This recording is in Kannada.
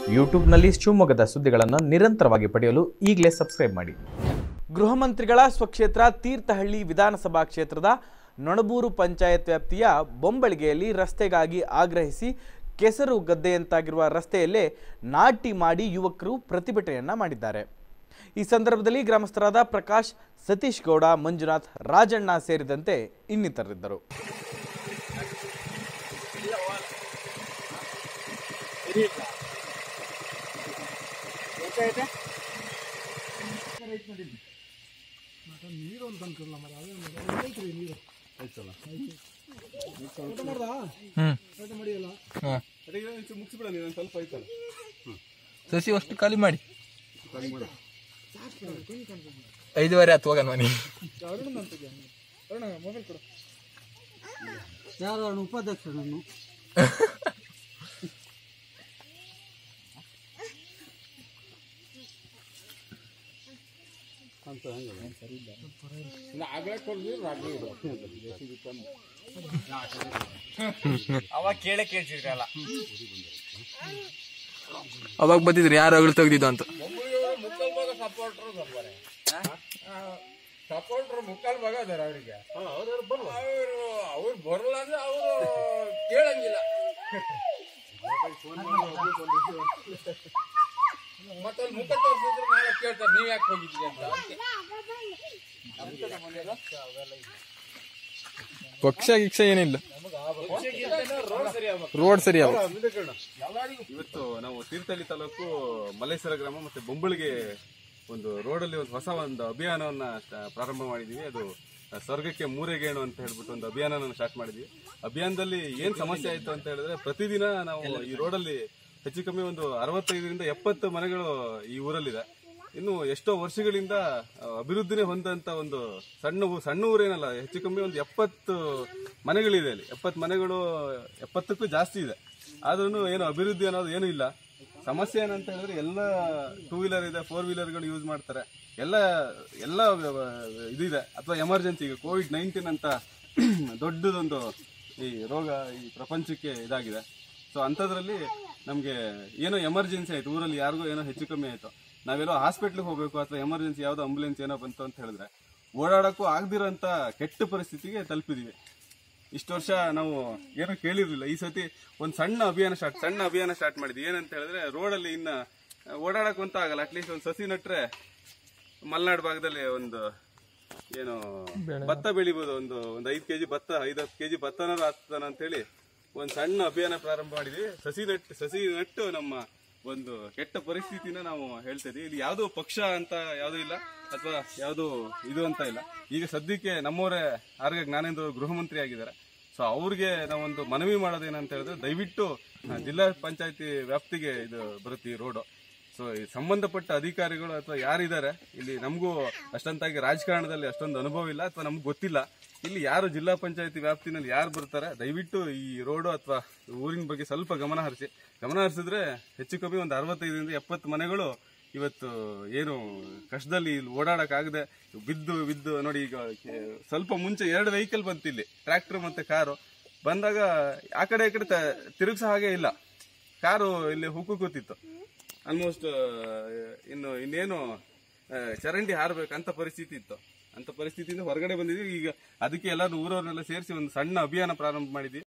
ಯೂಟ್ಯೂಬ್ನಲ್ಲಿ ಶಿವಮೊಗ್ಗದ ಸುದ್ದಿಗಳನ್ನು ನಿರಂತರವಾಗಿ ಪಡೆಯಲು ಈಗಲೇ ಸಬ್ಸ್ಕ್ರೈಬ್ ಮಾಡಿ ಗೃಹ ಮಂತ್ರಿಗಳ ಸ್ವಕ್ಷೇತ್ರ ತೀರ್ಥಹಳ್ಳಿ ವಿಧಾನಸಭಾ ಕ್ಷೇತ್ರದ ನೊಣಬೂರು ಪಂಚಾಯತ್ ವ್ಯಾಪ್ತಿಯ ಬೊಂಬಳಿಗೆಯಲ್ಲಿ ರಸ್ತೆಗಾಗಿ ಆಗ್ರಹಿಸಿ ಕೆಸರು ಗದ್ದೆಯಂತಾಗಿರುವ ರಸ್ತೆಯಲ್ಲೇ ನಾಟಿ ಮಾಡಿ ಯುವಕರು ಪ್ರತಿಭಟನೆಯನ್ನ ಮಾಡಿದ್ದಾರೆ ಈ ಸಂದರ್ಭದಲ್ಲಿ ಗ್ರಾಮಸ್ಥರಾದ ಪ್ರಕಾಶ್ ಸತೀಶ್ ಗೌಡ ಮಂಜುನಾಥ್ ರಾಜಣ್ಣ ಸೇರಿದಂತೆ ಇನ್ನಿತರರಿದ್ದರು ಸಸಿ ಅಷ್ಟು ಖಾಲಿ ಮಾಡಿ ಐದುವರೆ ಹತ್ತು ಹೋಗೋಣ ಮನೆ ಯಾರು ಉಪಾಧ್ಯಕ್ಷ ನಾನು ಅವಾಗ ಬಂದಿದ್ರು ಯಾರು ಅಗಳು ತೆಗ್ದಿದ್ದು ಅಂತ ಸಪೋರ್ಟ್ರು ಮುಕ್ಕಾಲ್ ಭಾಗ ಅದಾರ ಅವರಿಗೆ ಅವ್ರು ಬರಲ್ಲ ಅಂದ್ರೆ ಅವರು ಕೇಳಂಗಿಲ್ಲ ಮತ್ತೆ ಅಲ್ಲಿ ಮುಖ ತೋರಿಸಿದ್ರೆ ನಾಳೆ ಕೇಳ್ತಾರೆ ನೀವ್ ಯಾಕೆ ಹೋಗಿದ್ದೀರಿ ಅಂತ ಅದಕ್ಕೆ ಪಕ್ಷ ಗಿಕ್ಷ ಏನಿಲ್ಲ ರೋಡ್ ಸರಿ ಅವ ಇವತ್ತು ನಾವು ತೀರ್ಥಹಳ್ಳಿ ತಾಲೂಕು ಮಲ್ಲೇಶ್ವರ ಗ್ರಾಮ ಮತ್ತೆ ಬೊಂಬಳಿಗೆ ಒಂದು ರೋಡಲ್ಲಿ ಒಂದು ಹೊಸ ಒಂದು ಅಭಿಯಾನವನ್ನ ಸ್ಟ- ಪ್ರಾರಂಭ ಮಾಡಿದೀವಿ ಅದು ಸ್ವರ್ಗಕ್ಕೆ ಮೂರೇ ಗೇಣು ಅಂತ ಹೇಳ್ಬಿಟ್ಟು ಒಂದು ಅಭಿಯಾನನ ಸ್ಟಾರ್ಟ್ ಮಾಡಿದ್ವಿ ಅಭಿಯಾನದಲ್ಲಿ ಏನ್ ಸಮಸ್ಯೆ ಆಯ್ತು ಅಂತ ಹೇಳಿದ್ರೆ ಪ್ರತಿದಿನ ನಾವು ಈ ರೋಡಲ್ಲಿ ಹೆಚ್ಚು ಕಮ್ಮಿ ಒಂದು ಅರವತ್ತೈದರಿಂದ ಎಪ್ಪತ್ತು ಮನೆಗಳು ಈ ಊರಲ್ಲಿದೆ ಇನ್ನು ಎಷ್ಟೋ ವರ್ಷಗಳಿಂದ ಆ, ಅಭಿವೃದ್ಧಿನೇ ಹೊಂದಂತ ಒಂದು ಸಣ್ಣ ಊ- ಸಣ್ಣ ಊರೇನಲ್ಲ ಹೆಚ್ಚು ಕಮ್ಮಿ ಒಂದು ಎಪ್ಪತ್ತು ಮನೆಗಳಿದೆ ಅಲ್ಲಿ ಎಪ್ಪತ್ತು ಮನೆಗಳು ಎಪ್ಪತ್ತಕ್ಕೂ ಜಾಸ್ತಿ ಇದೆ ಆದ್ರೂ ಏನು ಅಭಿವೃದ್ಧಿ ಅನ್ನೋದು ಏನೂ ಇಲ್ಲ ಸಮಸ್ಯೆ ಏನಂತ ಹೇಳಿದ್ರೆ ಎಲ್ಲ ಟೂ ವೀಲರ್ ಇದೆ ಫೋರ್ ವೀಲರ್ಗಳು ಯೂಸ್ ಮಾಡ್ತಾರೆ ಎಲ್ಲ ಎಲ್ಲ ವ್ಯ- ಇದಿದೆ ಅಥವಾ ಎಮರ್ಜೆನ್ಸಿ ಈಗ ಕೋವಿಡ್ ನೈನ್ಟೀನ್ ಅಂತ ದೊಡ್ಡದೊಂದು ಈ ರೋಗ ಈ ಪ್ರಪಂಚಕ್ಕೆ ಇದಾಗಿದೆ ಸೊ ಅಂಥದ್ರಲ್ಲಿ ನಮಗೆ ಏನೋ ಎಮರ್ಜೆನ್ಸಿ ಆಯ್ತು ಊರಲ್ಲಿ ಯಾರಿಗೋ ಏನೋ ಹೆಚ್ಚು ಕಮ್ಮಿ ಆಯ್ತು ನಾವೆಲ್ಲೋ ಹಾಸ್ಪಿಟ್ಲಿಗೆ ಹೋಗ್ಬೇಕು ಅಥವಾ ಎಮರ್ಜೆನ್ಸಿ ಯಾವುದೋ ಆಂಬುಲೆನ್ಸ್ ಏನೋ ಬಂತು ಅಂತ ಹೇಳಿದ್ರೆ ಓಡಾಡಕ್ಕೂ ಆಗದಿರೋಂಥ ಕೆಟ್ಟ ಪರಿಸ್ಥಿತಿಗೆ ತಲುಪಿದೀವಿ ಇಷ್ಟು ವರ್ಷ ನಾವು ಏನೂ ಕೇಳಿರ್ಲಿಲ್ಲ ಈ ಸತಿ ಒಂದು ಸಣ್ಣ ಅಭಿಯಾನ ಸ್ಟಾರ್ಟ್ ಸಣ್ಣ ಅಭಿಯಾನ ಸ್ಟಾರ್ಟ್ ಮಾಡಿದ್ವಿ ಏನಂತ ಹೇಳಿದ್ರೆ ರೋಡಲ್ಲಿ ಇನ್ನ ಓಡಾಡಕ್ ಅಂತ ಆಗಲ್ಲ ಅಟ್ಲೀಸ್ಟ್ ಒಂದು ಸಸಿ ನಟ್ರೆ ಮಲೆನಾಡು ಭಾಗದಲ್ಲಿ ಒಂದು ಏನು ಭತ್ತ ಬೆಳಿಬೋದು ಒಂದು ಒಂದು ಐದು ಕೆಜಿ ಭತ್ತ ಐದು ಹತ್ತು ಕೆಜಿ ಭತ್ತನಾದ್ರು ಆಗ್ತಾನ ಅಂತೇಳಿ ಒಂದು ಸಣ್ಣ ಅಭಿಯಾನ ಪ್ರಾರಂಭ ಮಾಡಿದ್ವಿ ಸಸಿ ನಟ್ಟು ಸಸಿ ನಟ್ಟು ನಮ್ಮ ಒಂದು ಕೆಟ್ಟ ಪರಿಸ್ಥಿತಿನ ನಾವು ಹೇಳ್ತಾ ಇದೀವಿ ಇಲ್ಲಿ ಯಾವುದೋ ಪಕ್ಷ ಅಂತ ಯಾವುದೂ ಇಲ್ಲ ಅಥವಾ ಯಾವುದೋ ಇದು ಅಂತ ಇಲ್ಲ ಈಗ ಸದ್ಯಕ್ಕೆ ನಮ್ಮವರೇ ಆರ್ಗ ಜ್ಞಾನೇಂದ್ರ ಅವರು ಗೃಹ ಮಂತ್ರಿ ಆಗಿದ್ದಾರೆ ಸೊ ಅವ್ರಿಗೆ ನಾವೊಂದು ಮನವಿ ಮಾಡೋದೇನಂತ ಹೇಳಿದ್ರೆ ದಯವಿಟ್ಟು ಆ, ಜಿಲ್ಲಾ ಪಂಚಾಯತಿ ವ್ಯಾಪ್ತಿಗೆ ಇದು ಬರುತ್ತೆ ಈ ರೋಡು ಸೊ ಈ ಸಂಬಂಧಪಟ್ಟ ಅಧಿಕಾರಿಗಳು ಅಥವಾ ಯಾರಿದ್ದಾರೆ ಇಲ್ಲಿ ನಮಗೂ ಅಷ್ಟೊಂದಾಗಿ ರಾಜಕಾರಣದಲ್ಲಿ ಅಷ್ಟೊಂದು ಅನುಭವ ಇಲ್ಲ ಅಥವಾ ನಮ್ಗೆ ಗೊತ್ತಿಲ್ಲ ಇಲ್ಲಿ ಯಾರು ಜಿಲ್ಲಾ ಪಂಚಾಯತಿ ವ್ಯಾಪ್ತಿನಲ್ಲಿ ಯಾರು ಬರ್ತಾರೆ ದಯವಿಟ್ಟು ಈ ರೋಡು ಅಥವಾ ಊರಿನ ಬಗ್ಗೆ ಸ್ವಲ್ಪ ಗಮನ ಹರಿಸಿ ಗಮನ ಹರಿಸಿದ್ರೆ ಹೆಚ್ಚು ಕಮ್ಮಿ ಒಂದು ಅರವತ್ತೈದರಿಂದ ಎಪ್ಪತ್ತು ಮನೆಗಳು ಇವತ್ತು ಏನು ಕಷ್ಟದಲ್ಲಿ ಇಲ್ಲಿ ಓಡಾಡಕ್ಕಾಗದೆ ಬಿದ್ದು ಬಿದ್ದು ನೋಡಿ ಈಗ ಕೆ- ಸ್ವಲ್ಪ ಮುಂಚೆ ಎರಡು ವೆಹಿಕಲ್ ಬಂತು ಇಲ್ಲಿ ಟ್ರ್ಯಾಕ್ಟರ್ ಮತ್ತೆ ಕಾರು ಬಂದಾಗ ಆ ಕಡೆ ಈ ಕಡೆ ತ- ತಿರುಗ್ಸೋ ಹಾಗೆ ಇಲ್ಲ ಕಾರು ಇಲ್ಲಿ ಹುಕ್ಕು ಕೂತಿತ್ತು ಆಲ್ಮೋಸ್ಟ್ ಇನ್ನು ಇನ್ನೇನು ಆ, ಚರಂಡಿ ಹಾರಬೇಕಂತ ಪರಿಸ್ಥಿತಿ ಇತ್ತು ಅಂತ ಪರಿಸ್ಥಿತಿಯಿಂದ ಹೊರಗಡೆ ಬಂದಿದ್ವಿ ಈಗ ಅದಕ್ಕೆ ಎಲ್ಲರೂ ಊರವ್ರನ್ನೆಲ್ಲ ಸೇರಿಸಿ ಒಂದು ಸಣ್ಣ ಅಭಿಯಾನ ಪ್ರಾರಂಭ ಮಾಡಿದ್ವಿ